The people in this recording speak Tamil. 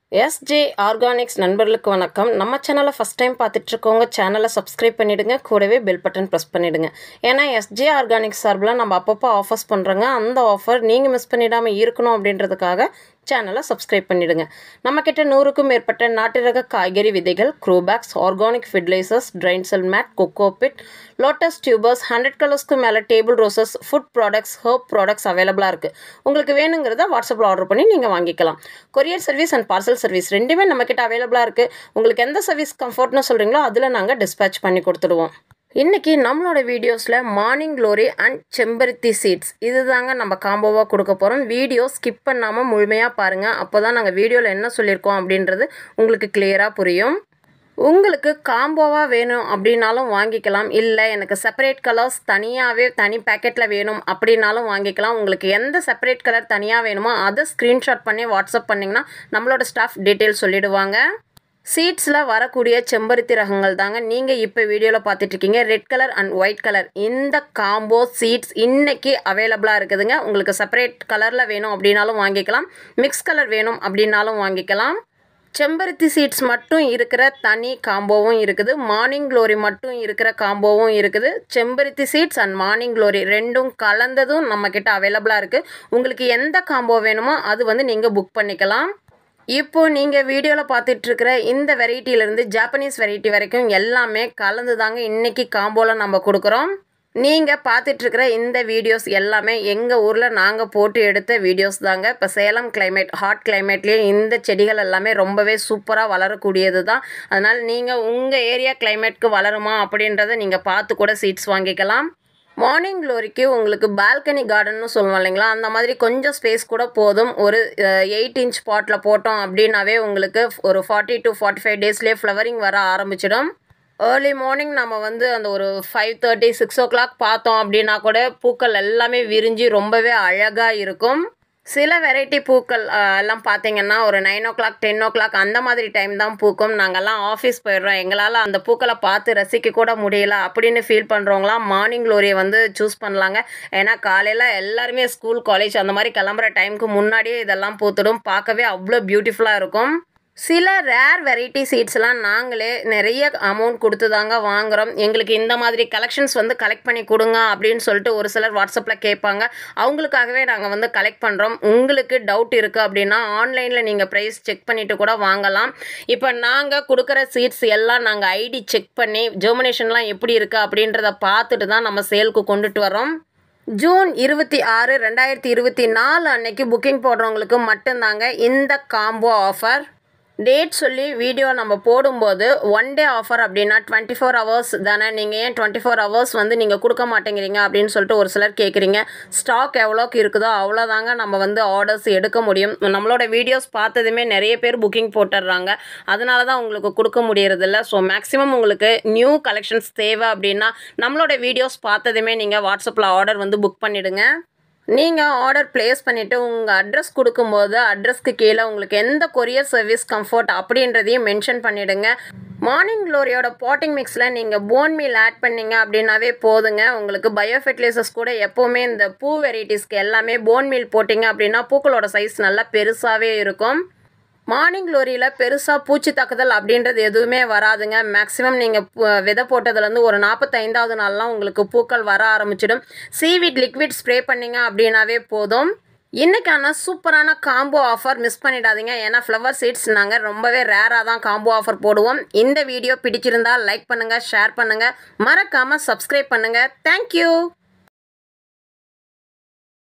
எஸ்ஜே ஆர்கானிக்ஸ் நண்பர்களுக்கு வணக்கம் நம்ம சேனலை ஃபஸ்ட் டைம் பார்த்துட்ருக்கவங்க சேனலை சப்ஸ்கிரைப் பண்ணிவிடுங்க கூடவே பெல் பட்டன் ப்ரெஸ் பண்ணிவிடுங்க ஏன்னா எஸ்ஜே ஆர்கானிக்ஸ் சார்பில் நம்ம அப்பப்போ ஆஃபர்ஸ் பண்ணுறோங்க அந்த ஆஃபர் நீங்கள் மிஸ் பண்ணிடாமல் இருக்கணும் அப்படின்றதுக்காக சேனலை சப்ஸ்கிரைப் பண்ணிவிடுங்க நம்மக்கிட்ட நூறுக்கும் மேற்பட்ட நாட்டு ரக காய்கறி விதைகள் grow bags organic fertilizers drain cell mat cocopeat lotus tubers hundred கலர்ஸ்க்கு மேலே table roses food products herb products அவைலபிளாக இருக்குது உங்களுக்கு வேணுங்கிறத வாட்ஸ்அப்பில் ஆர்டர் பண்ணி நீங்கள் வாங்கிக்கலாம் courier service and parcel service ரெண்டுமே நம்மக்கிட்ட அவைலபிளாக இருக்குது உங்களுக்கு எந்த சர்வீஸ் கம்ஃபர்ட்னு சொல்கிறீங்களோ அதில் நாங்கள் டிஸ்பேச் பண்ணி கொடுத்துடுவோம் இன்றைக்கி நம்மளோட வீடியோஸில் மார்னிங் க்ளோரி அண்ட் செம்பருத்தி சீட்ஸ் இது தாங்க நம்ம காம்போவாக கொடுக்க போகிறோம் வீடியோ ஸ்கிப் பண்ணாமல் முழுமையாக பாருங்கள் அப்போ தான் நாங்கள் வீடியோவில் என்ன சொல்லியிருக்கோம் அப்படின்றது உங்களுக்கு கிளியராக புரியும் உங்களுக்கு காம்போவாக வேணும் அப்படின்னாலும் வாங்கிக்கலாம் இல்லை எனக்கு செப்பரேட் கலர்ஸ் தனியாகவே தனி பேக்கெட்டில் வேணும் அப்படின்னாலும் வாங்கிக்கலாம் உங்களுக்கு எந்த செப்பரேட் கலர் தனியாக வேணுமோ அதை ஸ்க்ரீன்ஷாட் பண்ணி வாட்ஸ்அப் பண்ணிங்கன்னா நம்மளோட ஸ்டாஃப் டீட்டெயில் சொல்லிடுவாங்க சீட்ஸில் வரக்கூடிய செம்பருத்தி ரகங்கள் தாங்க நீங்கள் இப்போ வீடியோவில் பார்த்துட்ருக்கீங்க red colour and white colour இந்த காம்போ சீட்ஸ் இன்னைக்கு அவைலபிளாக இருக்குதுங்க உங்களுக்கு செப்பரேட் கலரில் வேணும் அப்படின்னாலும் வாங்கிக்கலாம் மிக்ஸ் கலர் வேணும் அப்படின்னாலும் வாங்கிக்கலாம் செம்பருத்தி சீட்ஸ் மட்டும் இருக்கிற தனி காம்போவும் இருக்குது மார்னிங் க்ளோரி மட்டும் இருக்கிற காம்போவும் இருக்குது செம்பருத்தி சீட்ஸ் அண்ட் மார்னிங் க்ளோரி ரெண்டும் கலந்ததும் நம்மக்கிட்ட அவைலபிளாக இருக்குது உங்களுக்கு எந்த காம்போ வேணுமோ அது வந்து நீங்கள் புக் பண்ணிக்கலாம் இப்போ நீங்கள் வீடியோவில் பார்த்துட்ருக்கிற இந்த வெரைட்டியிலேருந்து ஜாப்பனீஸ் வெரைட்டி வரைக்கும் எல்லாமே கலந்து தாங்க இன்றைக்கி காம்போவில் நம்ம கொடுக்குறோம் நீங்கள் பார்த்துட்ருக்கிற இந்த வீடியோஸ் எல்லாமே எங்கள் ஊரில் நாங்கள் போட்டு எடுத்த வீடியோஸ் தாங்க இப்போ சேலம் கிளைமேட் ஹாட் கிளைமேட்லேயே இந்த செடிகள் எல்லாமே ரொம்பவே சூப்பராக வளரக்கூடியது தான் அதனால் நீங்கள் உங்கள் ஏரியா கிளைமேட்க்கு வளருமா அப்படின்றத நீங்கள் பார்த்து கூட சீட்ஸ் வாங்கிக்கலாம் மார்னிங் க்ளோரிக்கு உங்களுக்கு பால்கனி கார்டன்னு சொல்லுவோம் இல்லைங்களா அந்த மாதிரி கொஞ்சம் ஸ்பேஸ் கூட போதும் ஒரு எயிட் இன்ச் பாட்டில் போட்டோம் அப்படின்னாவே உங்களுக்கு ஒரு ஃபார்ட்டி டு ஃபார்ட்டி ஃபைவ் டேஸ்லேயே ஃப்ளவரிங் வர ஆரம்பிச்சிடும் ஏர்லி மார்னிங் நம்ம வந்து அந்த ஒரு five thirty six o'clock பார்த்தோம் அப்படின்னா கூட பூக்கள் எல்லாமே விரிஞ்சு ரொம்பவே அழகாக இருக்கும் சில வெரைட்டி பூக்கள் எல்லாம் பார்த்தீங்கன்னா ஒரு nine o'clock ten o'clock அந்த மாதிரி டைம் தான் பூக்கும் நாங்கள்லாம் ஆஃபீஸ் போயிடுறோம் எங்களால் அந்த பூக்களை பார்த்து ரசிக்க கூட முடியல அப்படின்னு ஃபீல் பண்ணுறவங்களாம் மார்னிங் க்ளோரியை வந்து சூஸ் பண்ணலாங்க ஏன்னா காலையில் எல்லாருமே ஸ்கூல் காலேஜ் அந்த மாதிரி கிளம்புற டைமுக்கு முன்னாடியே இதெல்லாம் பூத்துடும் பார்க்கவே அவ்வளோ பியூட்டிஃபுல்லாக இருக்கும் சில ரேர் வெரைட்டி சீட்ஸ்லாம் நாங்களே நிறைய அமௌண்ட் கொடுத்து தாங்க வாங்குகிறோம் எங்களுக்கு இந்த மாதிரி கலெக்ஷன்ஸ் வந்து கலெக்ட் பண்ணி கொடுங்க அப்படின்னு சொல்லிட்டு ஒரு சிலர் வாட்ஸ்அப்பில் கேட்பாங்க அவங்களுக்காகவே நாங்கள் வந்து கலெக்ட் பண்ணுறோம் உங்களுக்கு டவுட் இருக்குது அப்படின்னா ஆன்லைனில் நீங்கள் ப்ரைஸ் செக் பண்ணிவிட்டு கூட வாங்கலாம் இப்போ நாங்கள் கொடுக்குற சீட்ஸ் எல்லாம் நாங்கள் ஐடி செக் பண்ணி ஜெர்மினேஷன்லாம் எப்படி இருக்குது அப்படின்றத பார்த்துட்டு தான் நம்ம சேலுக்கு கொண்டுட்டு வரோம் ஜூன் இருபத்தி ஆறு ரெண்டாயிரத்தி இருபத்தி நாலு அன்னைக்கு புக்கிங் போடுறவங்களுக்கு மட்டும்தாங்க இந்த காம்போ ஆஃபர் டேட் சொல்லி வீடியோ நம்ம போடும்போது ஒன் டே ஆஃபர் அப்படின்னா டுவெண்ட்டி ஃபோர் ஹவர்ஸ் தானே நீங்கள் ஏன் டுவெண்ட்டி ஃபோர் ஹவர்ஸ் வந்து நீங்கள் கொடுக்க மாட்டேங்கிறீங்க அப்படின்னு சொல்லிட்டு ஒரு சிலர் கேட்குறீங்க ஸ்டாக் எவ்வளோக்கு இருக்குதோ அவ்வளோதாங்க நம்ம வந்து ஆர்டர்ஸ் எடுக்க முடியும் நம்மளோட வீடியோஸ் பார்த்ததுமே நிறைய பேர் புக்கிங் போட்டுடுறாங்க அதனால தான் உங்களுக்கு கொடுக்க முடியறதில்ல ஸோ மேக்ஸிமம் உங்களுக்கு நியூ கலெக்ஷன்ஸ் தேவை அப்படின்னா நம்மளோட வீடியோஸ் பார்த்ததுமே நீங்கள் வாட்ஸ்அப்பில் ஆர்டர் வந்து புக் பண்ணிவிடுங்க நீங்கள் ஆர்டர் ப்ளேஸ் பண்ணிவிட்டு உங்கள் அட்ரஸ் கொடுக்கும்போது அட்ரஸ்க்கு கீழே உங்களுக்கு எந்த கொரியர் சர்வீஸ் கம்ஃபர்ட் அப்படின்றதையும் மென்ஷன் பண்ணிவிடுங்க மார்னிங் க்ளோரியோட பாட்டிங் மிக்ஸில் நீங்கள் போன் மீல் ஆட் பண்ணிங்க அப்படின்னாவே போதுங்க உங்களுக்கு பயோ ஃபெர்டிலைசர்ஸ் கூட எப்போவுமே இந்த பூ வெரைட்டிஸ்க்கு எல்லாமே போன் மீல் போட்டிங்க அப்படின்னா பூக்களோட சைஸ் நல்லா பெருசாகவே இருக்கும் மார்னிங் க்ளோரியில் பெருசாக பூச்சி தாக்குதல் அப்படின்றது எதுவுமே வராதுங்க மேக்ஸிமம் நீங்கள் விதை போட்டதுலேருந்து ஒரு நாற்பத்தைந்தாவது நாள்லாம் உங்களுக்கு பூக்கள் வர ஆரம்பிச்சிடும் சீவிட் லிக்விட் ஸ்ப்ரே பண்ணிங்க அப்படின்னாவே போதும் இன்றைக்கான சூப்பரான காம்போ ஆஃபர் மிஸ் பண்ணிடாதீங்க ஏன்னா ஃப்ளவர் சீட்ஸ் நாங்கள் ரொம்பவே ரேராக தான் காம்போ ஆஃபர் போடுவோம் இந்த வீடியோ பிடிச்சிருந்தா லைக் பண்ணுங்கள் ஷேர் பண்ணுங்கள் மறக்காமல் சப்ஸ்கிரைப் பண்ணுங்கள் தேங்க்யூ